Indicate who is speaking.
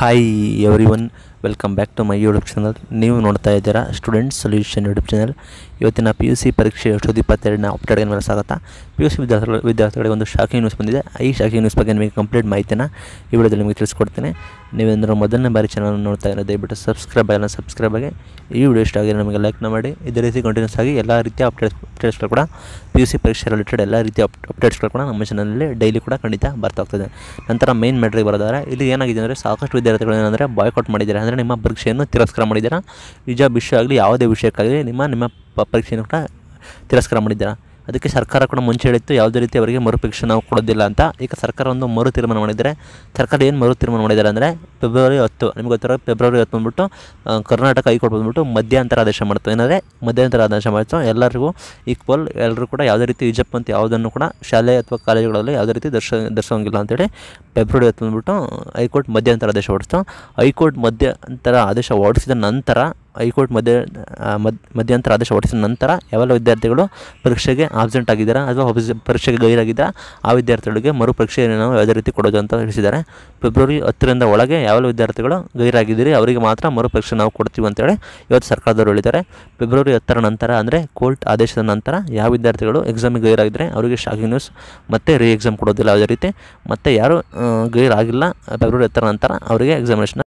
Speaker 1: hi everyone welcome back to my YouTube channel ನೀವು ನೋಡ್ತಾ ಇದ್ದೀರಾ ಸ್ಟೂಡೆಂಟ್ ಸೊಲ್ಯೂಷನ್ ಯೂಟ್ಯೂಬ್ ಚಾನಲ್ ಇವತ್ತಿನ P U C ಪರೀಕ್ಷೆ ಎರಡು ಸಾವಿರದ ಇಪ್ಪತ್ತೆರಡನ ಅಪ್ಡೇಟ್ಗೆ ಮೇಲೆ ಸ್ವಾಗತ ಪಿ ಯು ಸಿ ವಿದ್ಯಾರ್ಥಿಗಳು ವಿದ್ಯಾರ್ಥಿಗಳಿಗೆ ಒಂದು ಶಾಕಿಂಗ್ ನ್ಯೂಸ್ ಬಂದಿದೆ ಈ ಶಾಕಿಂಗ್ ನ್ಯೂಸ್ ಬಗ್ಗೆ ನಿಮಗೆ ಕಂಪ್ಲೀಟ್ ಮಾಹಿತಿನ ಈ ವಿಡಿಯೋದಲ್ಲಿ ನಿಮಗೆ ತಿಳಿಸ್ಕೊಡ್ತೇನೆ ನೀವೇಂದ್ರೆ ಮೊದಲನೇ ಬಾರಿ ಚಾನಲ್ ನೋಡ್ತಾ ಇರೋ ದಯವಿಟ್ಟು ಸಬ್ಸ್ಕ್ರೈಬ್ ಆಗಿಲ್ಲ ಸಬ್ಸ್ಕ್ರೈಬ್ ಆಗಿ ಈ ವಿಡಿಯೋ ಇಷ್ಟ ಆಗಿದೆ ನಮಗೆ ಲೈಕ್ನ ಮಾಡಿ ಇದೇ ರೀತಿ ಕಂಟಿನ್ಯೂಸ್ ಆಗಿ ಎಲ್ಲ ರೀತಿಯ ಅಪ್ಡೇಟ್ಸ್ ಅಪ್ಡೇಟ್ಸ್ಗಳು ಕೂಡ ಪಿ ಯು ಸಿ ಪರೀಕ್ಷೆ ರಿಲೇಟೆಡ್ ಎಲ್ಲ ರೀತಿಯ ಅಪ್ ಅಪ್ಡೇಟ್ಸ್ಗಳು ಕೂಡ ನಮ್ಮ ಚಾನಲಲ್ಲಿ ಡೈಲಿ ಕೂಡ ಖಂಡಿತ ಬರ್ತಾ ಹೋಗ್ತದೆ ನಂತರ ಮೇನ್ ಮ್ಯಾಟ್ರಿಗೆ ಬರೋದಾದ್ರೆ ಇಲ್ಲಿ ಏನಾಗಿದೆ ಅಂದರೆ ಸಾಕಷ್ಟು ವಿದ್ಯಾರ್ಥಿಗಳು ಏನಂದರೆ ಬಾಯ್ಕಾಟ್ ಮಾಡಿದ್ದಾರೆ ಅಂದರೆ ನಿಮ್ಮ ಪರೀಕ್ಷೆಯನ್ನು ತಿರಸ್ಕಾರ ಮಾಡಿದ್ದೀರಾ ನಿಜ ವಿಷಯ ಆಗಲಿ ಯಾವುದೇ ವಿಷಯಕ್ಕಾಗಲಿ ನಿಮ್ಮ ನಿಮ್ಮ ಪ- ಪರೀಕ್ಷೆಯನ್ನು ಕೂಡ ತಿರಸ್ಕಾರ ಮಾಡಿದ್ದೀರಾ ಅದಕ್ಕೆ ಸರ್ಕಾರ ಕೂಡ ಮುಂಚೆ ಹೇಳಿತ್ತು ಯಾವುದೇ ರೀತಿ ಅವರಿಗೆ ಮರುಪರೀಕ್ಷೆ ನಾವು ಕೊಡೋದಿಲ್ಲ ಅಂತ ಈಗ ಸರ್ಕಾರ ಒಂದು ಮರು ತೀರ್ಮಾನ ಮಾಡಿದ್ದಾರೆ ಸರ್ಕಾರ ಏನು ಮರು ತೀರ್ಮಾನ ಮಾಡಿದ್ದಾರೆ ಅಂದರೆ ಫೆಬ್ರವರಿ ಹತ್ತು ನಿಮ್ಗೆ ಗೊತ್ತಿರೋ ಫೆಬ್ರವರಿ ಹತ್ತು ಬಂದ್ಬಿಟ್ಟು ಆ, ಕರ್ನಾಟಕ ಹೈಕೋರ್ಟ್ ಬಂದ್ಬಿಟ್ಟು ಮಧ್ಯಂತರ ಆದೇಶ ಮಾಡ್ತು ಏನಂದರೆ ಮಧ್ಯಂತರ ಆದೇಶ ಮಾಡ್ತು ಎಲ್ಲರಿಗೂ ಈಕ್ವಲ್ ಎಲ್ಲರೂ ಕೂಡ ಯಾವುದೇ ರೀತಿ ಇಜಪ್ ಅಂತ ಯಾವುದನ್ನು ಕೂಡ ಶಾಲೆ ಅಥವಾ ಕಾಲೇಜುಗಳಲ್ಲಿ ಯಾವುದೇ ರೀತಿ ದರ್ಶ ಧರಿಸೋಂಗಿಲ್ಲ ಅಂತೇಳಿ ಫೆಬ್ರವರಿ ಹತ್ತು ಬಂದ್ಬಿಟ್ಟು ಹೈಕೋರ್ಟ್ ಮಧ್ಯಂತರ ಆದೇಶ ಹೊರಡಿಸ್ತು ಹೈಕೋರ್ಟ್ ಮಧ್ಯಂತರ ಆದೇಶ ಹೊರಡಿಸಿದ ನಂತರ ಹೈಕೋರ್ಟ್ ಮಧ್ಯ ಆ, ಮದ್ ಮಧ್ಯಂತರ ಆದೇಶ ಹೊರಡಿಸಿದ ನಂತರ ಯಾವೆಲ್ಲ ವಿದ್ಯಾರ್ಥಿಗಳು ಪರೀಕ್ಷೆಗೆ ಆಬ್ಸೆಂಟ್ ಆಗಿದ್ದಾರೆ ಅಥವಾ ಒಬ್ಸ್- ಪರೀಕ್ಷೆಗೆ ಗೈರಾಗಿದ್ದಾರೆ ಆ ವಿದ್ಯಾರ್ಥಿಗಳಿಗೆ ಮರು ಪರೀಕ್ಷೆಯನ್ನು ನಾವು ಯಾವುದೇ ರೀತಿ ಕೊಡೋದು ಅಂತ ತಿಳಿಸಿದ್ದಾರೆ ಫೆಬ್ರವರಿ ಹತ್ತರಿಂದ ಒಳಗೆ ಯಾವೆಲ್ಲ ವಿದ್ಯಾರ್ಥಿಗಳು ಗೈರಾಗಿದ್ದೀರಿ ಅವರಿಗೆ ಮಾತ್ರ ಮರು ಪರೀಕ್ಷೆ ನಾವು ಕೊಡ್ತೀವಿ ಅಂತೇಳಿ ಇವತ್ತು ಸರ್ಕಾರದವರು ಹೇಳಿದ್ದಾರೆ ಫೆಬ್ರವರಿ ಹತ್ತರ ನಂತರ ಅಂದರೆ ಕೋರ್ಟ್ ಆದೇಶದ ನಂತರ ಯಾವ ವಿದ್ಯಾರ್ಥಿಗಳು ಎಕ್ಸಾಮಿಗೆ ಗೈರಾಗಿದ್ದರೆ ಅವರಿಗೆ ಶಾಕಿಂಗ್ ನ್ಯೂಸ್ ಮತ್ತೆ ರೀ ಎಕ್ಸಾಮ್ ಕೊಡೋದಿಲ್ಲ ಯಾವುದೇ ರೀತಿ ಮತ್ತು ಯಾರು ಆ, ಗೈರಾಗಿಲ್ಲ ಫೆಬ್ರವರಿ ಹತ್ತರ ನಂತರ ಅವರಿಗೆ ಎಕ್ಸಾಮಿನೇಷನ್